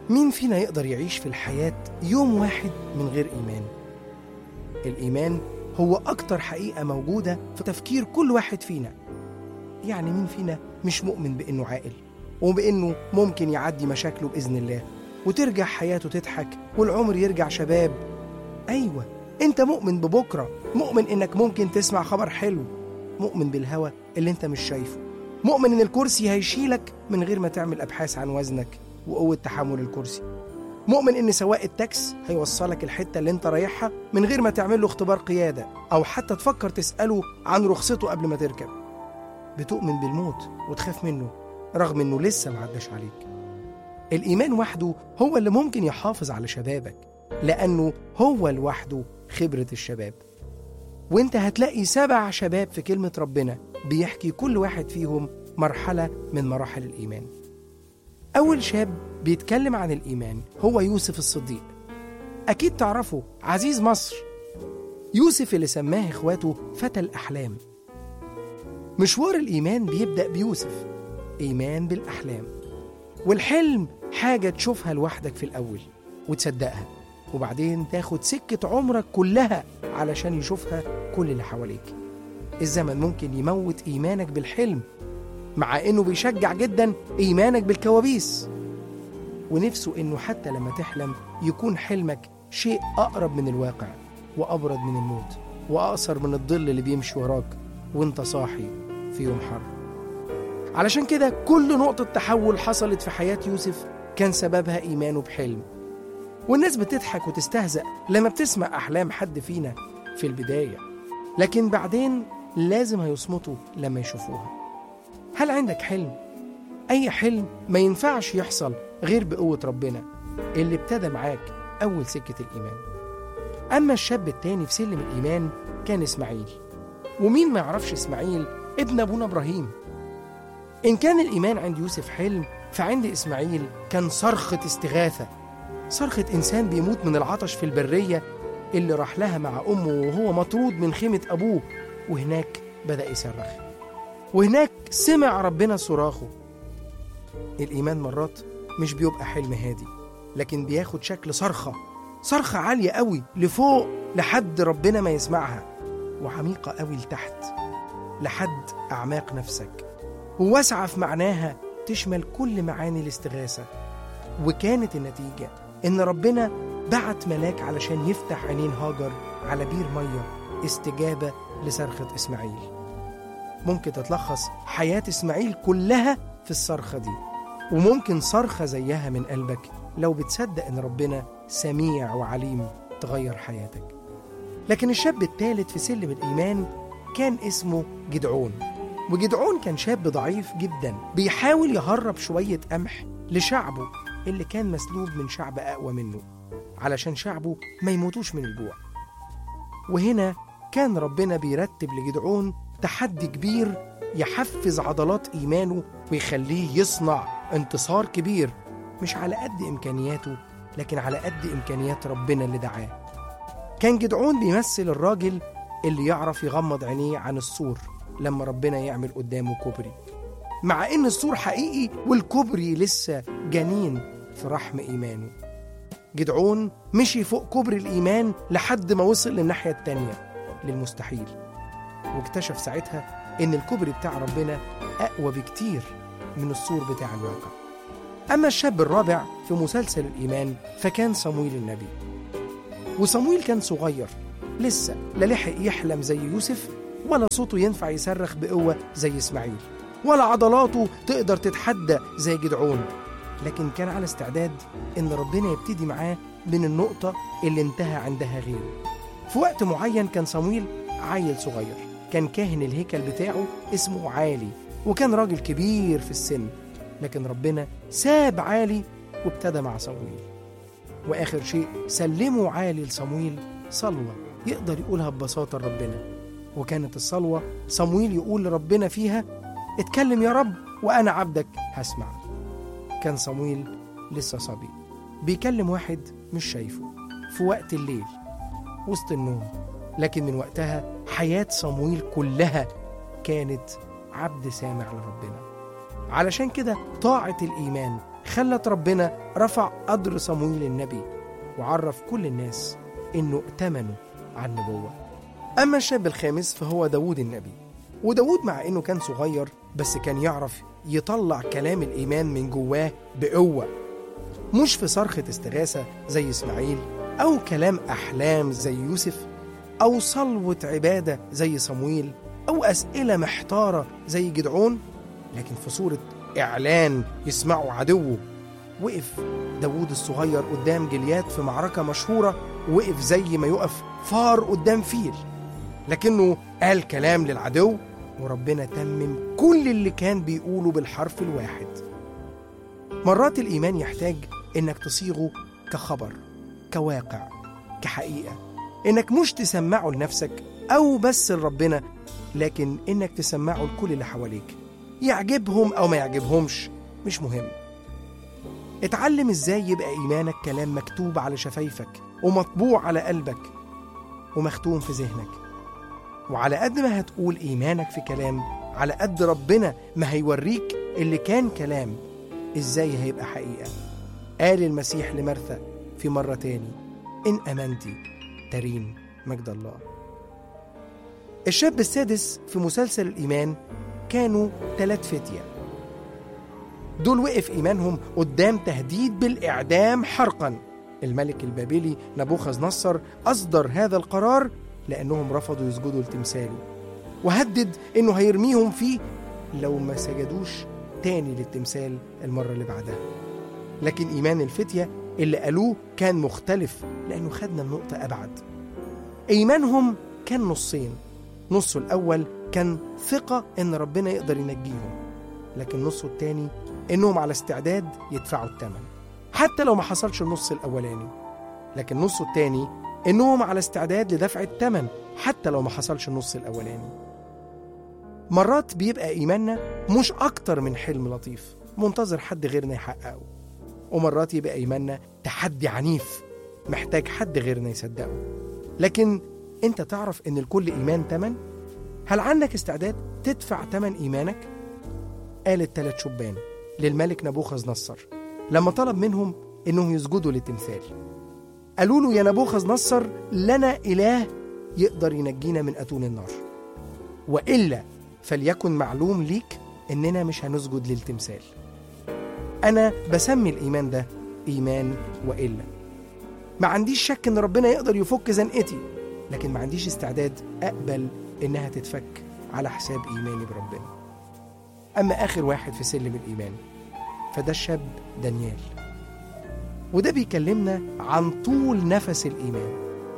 مين فينا يقدر يعيش في الحياة يوم واحد من غير إيمان؟ الإيمان هو أكتر حقيقة موجودة في تفكير كل واحد فينا يعني مين فينا مش مؤمن بإنه عاقل وبإنه ممكن يعدي مشاكله بإذن الله وترجع حياته تضحك والعمر يرجع شباب أيوة أنت مؤمن ببكرة مؤمن إنك ممكن تسمع خبر حلو مؤمن بالهوى اللي أنت مش شايفه مؤمن إن الكرسي هيشيلك من غير ما تعمل أبحاث عن وزنك وقوة تحمل الكرسي مؤمن إن سواق التاكس هيوصلك الحتة اللي أنت رايحها من غير ما تعمل له اختبار قيادة أو حتى تفكر تسأله عن رخصته قبل ما تركب بتؤمن بالموت وتخاف منه رغم إنه لسه ما عداش عليك الإيمان وحده هو اللي ممكن يحافظ على شبابك لأنه هو لوحده خبرة الشباب وانت هتلاقي سبع شباب في كلمة ربنا بيحكي كل واحد فيهم مرحلة من مراحل الإيمان أول شاب بيتكلم عن الإيمان هو يوسف الصديق أكيد تعرفه عزيز مصر يوسف اللي سماه إخواته فتى الأحلام مشوار الإيمان بيبدأ بيوسف إيمان بالأحلام والحلم حاجة تشوفها لوحدك في الأول وتصدقها وبعدين تاخد سكة عمرك كلها علشان يشوفها كل اللي حواليك الزمن ممكن يموت إيمانك بالحلم مع إنه بيشجع جدا إيمانك بالكوابيس ونفسه إنه حتى لما تحلم يكون حلمك شيء أقرب من الواقع وأبرد من الموت وأقصر من الظل اللي بيمشي وراك وانت صاحي في يوم حر علشان كده كل نقطة تحول حصلت في حياة يوسف كان سببها إيمانه بحلم والناس بتضحك وتستهزأ لما بتسمع أحلام حد فينا في البداية لكن بعدين لازم هيصمتوا لما يشوفوها هل عندك حلم؟ أي حلم ما ينفعش يحصل غير بقوة ربنا اللي ابتدى معاك أول سكة الإيمان أما الشاب التاني في سلم الإيمان كان إسماعيل ومين ما يعرفش إسماعيل ابن أبونا إبراهيم إن كان الإيمان عند يوسف حلم فعند إسماعيل كان صرخة استغاثة صرخة إنسان بيموت من العطش في البرية اللي راح لها مع أمه وهو مطرود من خيمة أبوه وهناك بدأ يصرخ وهناك سمع ربنا صراخه الإيمان مرات مش بيبقى حلم هادي لكن بياخد شكل صرخة صرخة عالية قوي لفوق لحد ربنا ما يسمعها وعميقة قوي لتحت لحد أعماق نفسك وواسعة في معناها تشمل كل معاني الاستغاثة وكانت النتيجة إن ربنا بعت ملاك علشان يفتح عينين هاجر على بير مية استجابة لصرخة إسماعيل ممكن تتلخص حياة إسماعيل كلها في الصرخة دي وممكن صرخة زيها من قلبك لو بتصدق إن ربنا سميع وعليم تغير حياتك لكن الشاب الثالث في سلم الإيمان كان اسمه جدعون وجدعون كان شاب ضعيف جدا بيحاول يهرب شوية قمح لشعبه اللي كان مسلوب من شعب أقوى منه علشان شعبه ما يموتوش من الجوع وهنا كان ربنا بيرتب لجدعون تحدي كبير يحفز عضلات إيمانه ويخليه يصنع انتصار كبير مش على قد إمكانياته لكن على قد إمكانيات ربنا اللي دعاه كان جدعون بيمثل الراجل اللي يعرف يغمض عينيه عن السور لما ربنا يعمل قدامه كوبري مع إن السور حقيقي والكوبري لسه جنين في رحم إيمانه جدعون مشي فوق كوبري الإيمان لحد ما وصل للناحية التانية للمستحيل واكتشف ساعتها إن الكوبري بتاع ربنا أقوى بكتير من السور بتاع الواقع أما الشاب الرابع في مسلسل الإيمان فكان صمويل النبي وصمويل كان صغير لسه لا لحق يحلم زي يوسف ولا صوته ينفع يصرخ بقوة زي إسماعيل ولا عضلاته تقدر تتحدى زي جدعون لكن كان على استعداد إن ربنا يبتدي معاه من النقطة اللي انتهى عندها غيره في وقت معين كان صمويل عيل صغير كان كاهن الهيكل بتاعه اسمه عالي وكان راجل كبير في السن لكن ربنا ساب عالي وابتدى مع صمويل وآخر شيء سلموا عالي لصمويل صلوة يقدر يقولها ببساطة لربنا وكانت الصلوة صمويل يقول لربنا فيها اتكلم يا رب وأنا عبدك هسمع كان صمويل لسه صبي بيكلم واحد مش شايفه في وقت الليل وسط النوم لكن من وقتها حياة صمويل كلها كانت عبد سامع لربنا علشان كده طاعة الإيمان خلت ربنا رفع قدر صمويل النبي وعرف كل الناس إنه ائتمنوا على النبوة أما الشاب الخامس فهو داود النبي وداود مع إنه كان صغير بس كان يعرف يطلع كلام الإيمان من جواه بقوة مش في صرخة استغاثة زي إسماعيل أو كلام أحلام زي يوسف أو صلوة عبادة زي صمويل أو أسئلة محتارة زي جدعون لكن في صورة إعلان يسمعه عدوه وقف داوود الصغير قدام جليات في معركة مشهورة وقف زي ما يقف فار قدام فيل لكنه قال كلام للعدو وربنا تمم كل اللي كان بيقوله بالحرف الواحد مرات الإيمان يحتاج إنك تصيغه كخبر كواقع كحقيقة إنك مش تسمعه لنفسك أو بس لربنا لكن إنك تسمعه لكل اللي حواليك يعجبهم أو ما يعجبهمش مش مهم اتعلم إزاي يبقى إيمانك كلام مكتوب على شفايفك ومطبوع على قلبك ومختوم في ذهنك وعلى قد ما هتقول إيمانك في كلام على قد ربنا ما هيوريك اللي كان كلام إزاي هيبقى حقيقة قال المسيح لمرثا في مرة تاني إن أمنتي ترين مجد الله الشاب السادس في مسلسل الإيمان كانوا ثلاث فتية دول وقف إيمانهم قدام تهديد بالإعدام حرقا الملك البابلي نبوخذ نصر أصدر هذا القرار لأنهم رفضوا يسجدوا لتمثاله وهدد إنه هيرميهم فيه لو ما سجدوش تاني للتمثال المرة اللي بعدها لكن إيمان الفتية اللي قالوه كان مختلف لأنه خدنا النقطة أبعد إيمانهم كان نصين نصه الأول كان ثقة إن ربنا يقدر ينجيهم لكن نصه التاني إنهم على استعداد يدفعوا الثمن حتى لو ما حصلش النص الأولاني لكن نصه التاني إنهم على استعداد لدفع الثمن حتى لو ما حصلش النص الأولاني مرات بيبقى إيماننا مش أكتر من حلم لطيف منتظر حد غيرنا يحققه ومرات يبقى إيماننا تحدي عنيف محتاج حد غيرنا يصدقه لكن أنت تعرف إن الكل إيمان تمن؟ هل عندك استعداد تدفع تمن إيمانك؟ قال الثلاث شبان للملك نبوخذ نصر لما طلب منهم إنهم يسجدوا للتمثال قالوا له يا نبوخذ نصر لنا إله يقدر ينجينا من أتون النار وإلا فليكن معلوم ليك إننا مش هنسجد للتمثال أنا بسمي الإيمان ده إيمان وإلا ما عنديش شك إن ربنا يقدر يفك زنقتي لكن ما عنديش استعداد أقبل إنها تتفك على حساب إيماني بربنا أما آخر واحد في سلم الإيمان فده الشاب دانيال وده بيكلمنا عن طول نفس الإيمان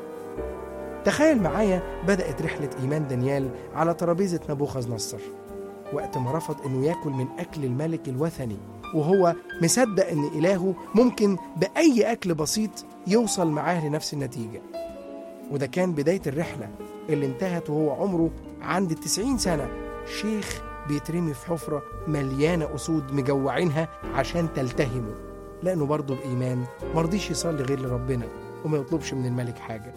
تخيل معايا بدأت رحلة إيمان دانيال على ترابيزة نبوخذ نصر وقت ما رفض إنه ياكل من أكل الملك الوثني وهو مصدق إن إلهه ممكن بأي أكل بسيط يوصل معاه لنفس النتيجة وده كان بداية الرحلة اللي انتهت وهو عمره عند التسعين سنة شيخ بيترمي في حفرة مليانة أسود مجوعينها عشان تلتهمه لأنه برضه بإيمان مرضيش يصلي غير لربنا وما يطلبش من الملك حاجة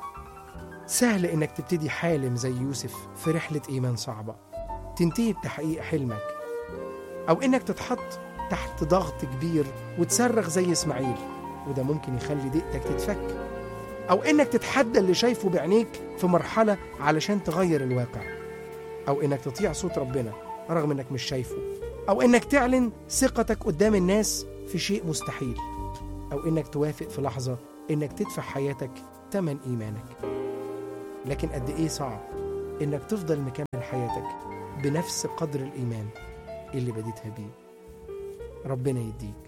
سهل إنك تبتدي حالم زي يوسف في رحلة إيمان صعبة تنتهي بتحقيق حلمك أو إنك تتحط تحت ضغط كبير وتصرخ زي إسماعيل وده ممكن يخلي ضيقتك تتفك أو إنك تتحدى اللي شايفه بعينيك في مرحلة علشان تغير الواقع أو إنك تطيع صوت ربنا رغم إنك مش شايفه أو إنك تعلن ثقتك قدام الناس في شيء مستحيل أو إنك توافق في لحظة إنك تدفع حياتك تمن إيمانك لكن قد إيه صعب إنك تفضل مكمل حياتك بنفس قدر الإيمان اللي بديتها بيه ربنا يديك